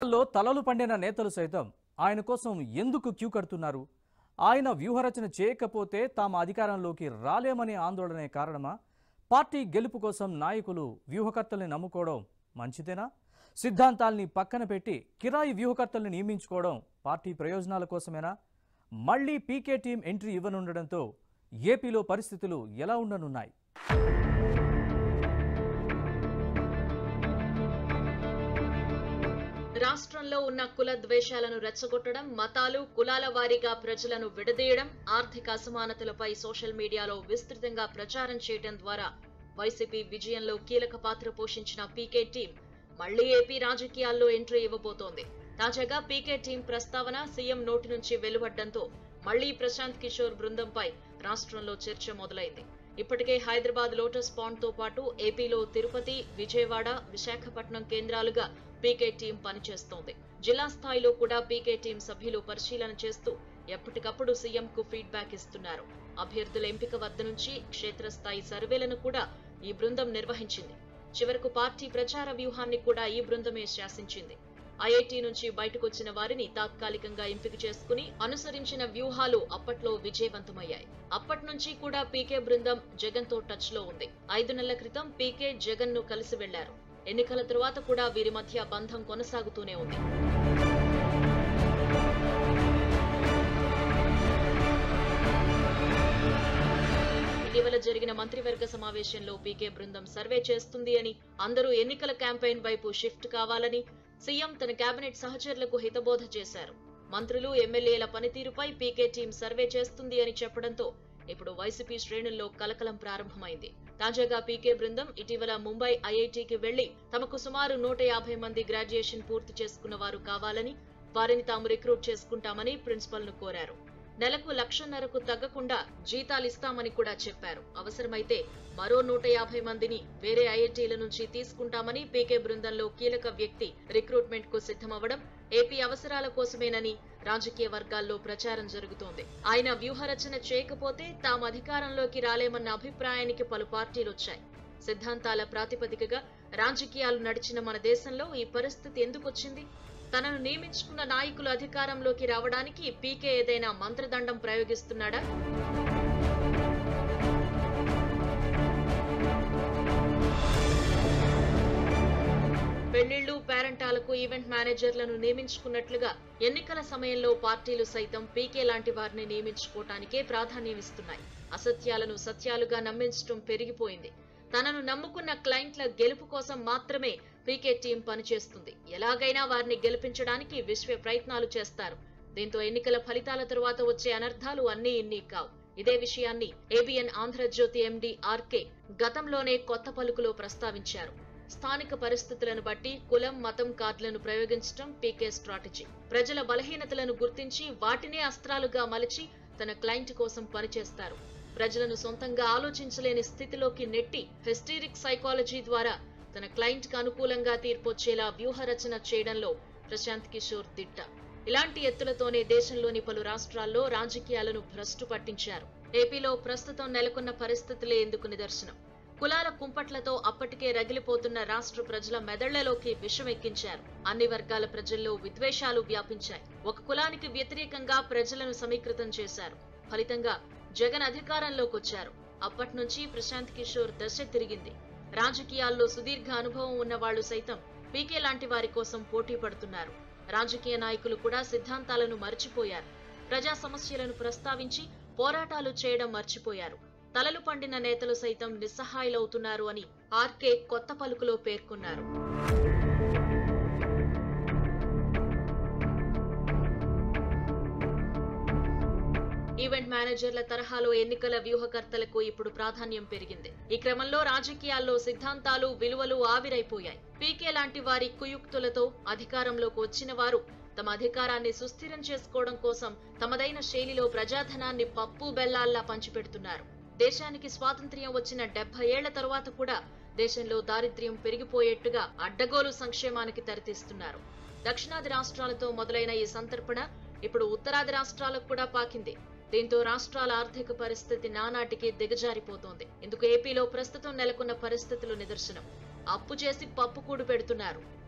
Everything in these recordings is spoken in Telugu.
రాజకీయాల్లో తలలు పండిన నేతలు సైతం ఆయన కోసం ఎందుకు క్యూ కడుతున్నారు ఆయన వ్యూహరచన చేయకపోతే తాము అధికారంలోకి రాలేమనే ఆందోళనే కారణమా పార్టీ గెలుపు కోసం నాయకులు వ్యూహకర్తల్ని నమ్ముకోవడం మంచిదేనా సిద్ధాంతాల్ని పక్కన పెట్టి కిరాయి వ్యూహకర్తల్ని నియమించుకోవడం పార్టీ ప్రయోజనాల కోసమేనా మళ్లీ పీకే టీం ఎంట్రీ ఇవ్వనుండడంతో ఏపీలో పరిస్థితులు ఎలా ఉండనున్నాయి రాష్ట్రంలో ఉన్న కుల ద్వేషాలను రెచ్చగొట్టడం మతాలు కులాల వారీగా ప్రజలను విడదీయడం ఆర్థిక అసమానతలపై సోషల్ మీడియాలో విస్తృతంగా ప్రచారం చేయడం ద్వారా వైసీపీ విజయంలో కీలక పాత్ర పోషించిన పీకే టీం మళ్లీ ఏపీ రాజకీయాల్లో ఎంట్రీ ఇవ్వబోతోంది తాజాగా పీకే టీం ప్రస్తావన సీఎం నోటి నుంచి వెలువడ్డంతో మళ్లీ ప్రశాంత్ కిషోర్ బృందంపై రాష్ట్రంలో చర్చ మొదలైంది ఇప్పటికే హైదరాబాద్ లోటస్ పాండ్ తో పాటు ఏపీలో తిరుపతి విజయవాడ విశాఖపట్నం కేంద్రాలుగా పీకే టీం పనిచేస్తోంది జిల్లా స్థాయిలో కూడా పీకే టీం సభ్యులు పరిశీలన చేస్తూ ఎప్పటికప్పుడు సీఎంకు ఫీడ్బ్యాక్ ఇస్తున్నారు అభ్యర్థుల ఎంపిక వద్ద నుంచి క్షేత్రస్థాయి సర్వేలను కూడా ఈ బృందం నిర్వహించింది చివరకు పార్టీ ప్రచార వ్యూహాన్ని కూడా ఈ బృందమే శాసించింది ఐఐటి నుంచి బయటకొచ్చిన వారిని తాత్కాలికంగా ఎంపిక చేసుకుని అనుసరించిన వ్యూహాలు అప్పట్లో విజయవంతమయ్యాయి అప్పటి నుంచి కూడా పీకే బృందం జగన్ తో టచ్ లో ఉంది ఐదు నెలల క్రితం పీకే జగన్ ను కలిసి వెళ్లారు ఎన్నికల తరువాత కూడా వీరి మధ్య బంధం కొనసాగుతూనే ఉంది ఇటీవల జరిగిన మంత్రివర్గ సమావేశంలో పీకే బృందం సర్వే చేస్తుంది అని అందరూ ఎన్నికల క్యాంపెయిన్ వైపు షిఫ్ట్ కావాలని సీఎం తన కేబినెట్ సహచరులకు హితబోధ చేశారు మంత్రులు ఎమ్మెల్యేల పనితీరుపై పీకే టీం సర్వే చేస్తుంది అని చెప్పడంతో ఇప్పుడు వైసీపీ శ్రేణుల్లో కలకలం ప్రారంభమైంది తాజాగా పీకే బృందం ఇటీవల ముంబై ఐఐటికి వెళ్లి తమకు సుమారు నూట యాభై మంది గ్రాడ్యుయేషన్ పూర్తి చేసుకున్న వారు కావాలని వారిని తాము రిక్రూట్ చేసుకుంటామని ప్రిన్సిపల్ ను కోరారు నెలకు లక్షన్నరకు తగ్గకుండా జీతాలు ఇస్తామని కూడా చెప్పారు అవసరమైతే మరో నూట యాభై మందిని వేరే ఐఐటీల నుంచి తీసుకుంటామని పీకే బృందంలో కీలక వ్యక్తి రిక్రూట్మెంట్ కు సిద్ధమవ్వడం ఏపీ అవసరాల కోసమేనని రాజకీయ వర్గాల్లో ప్రచారం జరుగుతోంది ఆయన వ్యూహరచన చేయకపోతే తాము అధికారంలోకి రాలేమన్న అభిప్రాయానికి పలు పార్టీలొచ్చాయి సిద్ధాంతాల ప్రాతిపదికగా రాజకీయాలు నడిచిన మన దేశంలో ఈ పరిస్థితి ఎందుకొచ్చింది తనను నియమించుకున్న నాయకులు అధికారంలోకి రావడానికి పీకే ఏదైనా మంత్రదండం ప్రయోగిస్తున్నాడా పెళ్లిళ్లు పేరెంటాలకు ఈవెంట్ మేనేజర్లను నియమించుకున్నట్లుగా ఎన్నికల సమయంలో పార్టీలు సైతం పీకే లాంటి వారిని నియమించుకోవటానికే ప్రాధాన్యం ఇస్తున్నాయి అసత్యాలను సత్యాలుగా నమ్మించడం పెరిగిపోయింది తనను నమ్ముకున్న క్లయింట్ల గెలుపు కోసం మాత్రమే పీకే టీం పనిచేస్తుంది ఎలాగైనా వారిని గెలిపించడానికి విశ్వ ప్రయత్నాలు చేస్తారు దీంతో ఎన్నికల ఫలితాల తరువాత వచ్చే అనర్థాలు అన్నీ ఇన్ని కావు ఇదే విషయాన్ని ఏబిఎన్ ఆంధ్రజ్యోతి ఎండి ఆర్కే గతంలోనే కొత్త పలుకులో ప్రస్తావించారు స్థానిక పరిస్థితులను బట్టి కులం మతం కార్డులను ప్రయోగించడం పీకే స్ట్రాటజీ ప్రజల బలహీనతలను గుర్తించి వాటినే అస్త్రాలుగా మలిచి తన క్లయింట్ కోసం పనిచేస్తారు ప్రజలను సొంతంగా ఆలోచించలేని స్థితిలోకి నెట్టి హిస్టీరిక్ సైకాలజీ ద్వారా తన క్లయింట్ కు అనుకూలంగా తీర్పొచ్చేలా వ్యూహ రచన చేయడంలో ప్రశాంత్ కిషోర్ దిట్ట ఇలాంటి ఎత్తులతోనే దేశంలోని పలు రాష్ట్రాల్లో రాజకీయాలను భ్రష్టు పట్టించారు ఏపీలో ప్రస్తుతం నెలకొన్న పరిస్థితులే ఇందుకు నిదర్శనం కులాల కుంపట్లతో అప్పటికే రగిలిపోతున్న రాష్ట్ర ప్రజల మెదళ్లలోకి విషం ఎక్కించారు అన్ని వర్గాల ప్రజల్లో విద్వేషాలు వ్యాపించాయి ఒక కులానికి వ్యతిరేకంగా ప్రజలను సమీకృతం చేశారు ఫలితంగా జగన్ అధికారంలోకి వచ్చారు అప్పటి నుంచి ప్రశాంత్ కిషోర్ దశ తిరిగింది రాజకీయాల్లో సుదీర్ఘ అనుభవం ఉన్న వాళ్లు సైతం పీకే లాంటి వారి కోసం పోటీ పడుతున్నారు రాజకీయ నాయకులు కూడా సిద్ధాంతాలను మర్చిపోయారు ప్రజా సమస్యలను ప్రస్తావించి పోరాటాలు చేయడం మర్చిపోయారు తలలు పండిన నేతలు సైతం నిస్సహాయులవుతున్నారు అని ఆర్కే కొత్త పలుకులో పేర్కొన్నారు ఈవెంట్ మేనేజర్ల తరహాలో ఎన్నికల వ్యూహకర్తలకు ఇప్పుడు ప్రాధాన్యం పెరిగింది ఈ క్రమంలో రాజకీయాల్లో సిద్ధాంతాలు విలువలు ఆవిరైపోయాయి పీకే లాంటి వారి కుయుక్తులతో అధికారంలోకి వచ్చిన వారు తమ అధికారాన్ని సుస్థిరం చేసుకోవడం కోసం తమదైన శైలిలో ప్రజాధనాన్ని పప్పు బెల్లాల్లా పంచిపెడుతున్నారు దేశానికి స్వాతంత్ర్యం వచ్చిన డెబ్బై ఏళ్ల తరువాత కూడా దేశంలో దారిద్ర్యం పెరిగిపోయేట్టుగా అడ్డగోలు సంక్షేమానికి తెరతీస్తున్నారు దక్షిణాది రాష్ట్రాలతో మొదలైన ఈ సంతర్పణ ఇప్పుడు ఉత్తరాది రాష్ట్రాలకు కూడా పాకింది దీంతో రాష్ట్రాల ఆర్థిక పరిస్థితి నానాటికి దిగజారిపోతోంది ఇందుకు ఏపీలో ప్రస్తుతం నెలకొన్న పరిస్థితులు నిదర్శనం అప్పు చేసి పప్పు కూడు పెడుతున్నారు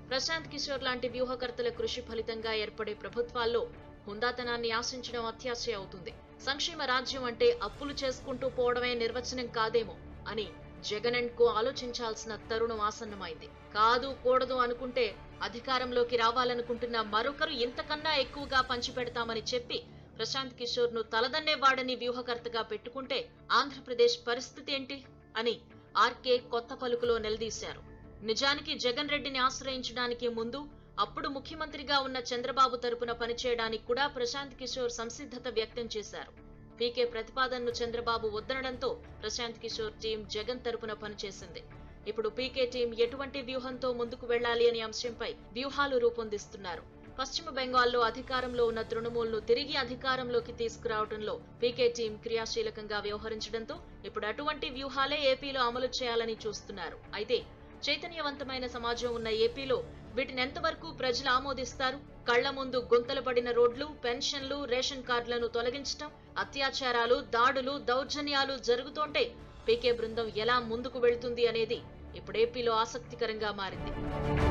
ప్రశాంత్ కిషోర్ లాంటి వ్యూహకర్తల కృషి ఫలితంగా ఏర్పడే ప్రభుత్వాల్లో హుందాతనాన్ని ఆశించడం అత్యాశ అవుతుంది సంక్షేమ రాజ్యం అంటే అప్పులు చేసుకుంటూ పోవడమే నిర్వచనం కాదేమో అని జగన్ అండ్ కో ఆలోచించాల్సిన తరుణం ఆసన్నమైంది కాదు కూడదు అనుకుంటే అధికారంలోకి రావాలనుకుంటున్న మరొకరు ఇంతకన్నా ఎక్కువగా పంచిపెడతామని చెప్పి ప్రశాంత్ కిషోర్ ను తలదన్నే వాడని వ్యూహకర్తగా పెట్టుకుంటే ఆంధ్రప్రదేశ్ పరిస్థితి ఏంటి అని ఆర్కే కొత్త పలుకులో నిలదీశారు నిజానికి జగన్ రెడ్డిని ఆశ్రయించడానికి ముందు అప్పుడు ముఖ్యమంత్రిగా ఉన్న చంద్రబాబు తరపున పనిచేయడానికి కూడా ప్రశాంత్ కిషోర్ సంసిద్ధత వ్యక్తం చేశారు పీకే ప్రతిపాదనను చంద్రబాబు వద్దనడంతో ప్రశాంత్ కిషోర్ టీం జగన్ తరపున పనిచేసింది ఇప్పుడు పీకే టీం ఎటువంటి వ్యూహంతో ముందుకు వెళ్లాలి అనే అంశంపై వ్యూహాలు రూపొందిస్తున్నారు పశ్చిమ బెంగాల్లో అధికారంలో ఉన్న తృణమూల్ను తిరిగి అధికారంలోకి తీసుకురావడంలో పీకే టీం క్రియాశీలకంగా వ్యవహరించడంతో ఇప్పుడు అటువంటి వ్యూహాలే ఏపీలో అమలు చేయాలని చూస్తున్నారు అయితే చైతన్యవంతమైన సమాజం ఉన్న ఏపీలో వీటిని ఎంతవరకు ప్రజలు ఆమోదిస్తారు కళ్ల ముందు గుంతలు పడిన రోడ్లు పెన్షన్లు రేషన్ కార్డులను తొలగించటం అత్యాచారాలు దాడులు దౌర్జన్యాలు జరుగుతుంటే పీకే బృందం ఎలా ముందుకు వెళ్తుంది అనేది ఇప్పుడు ఏపీలో ఆసక్తికరంగా మారింది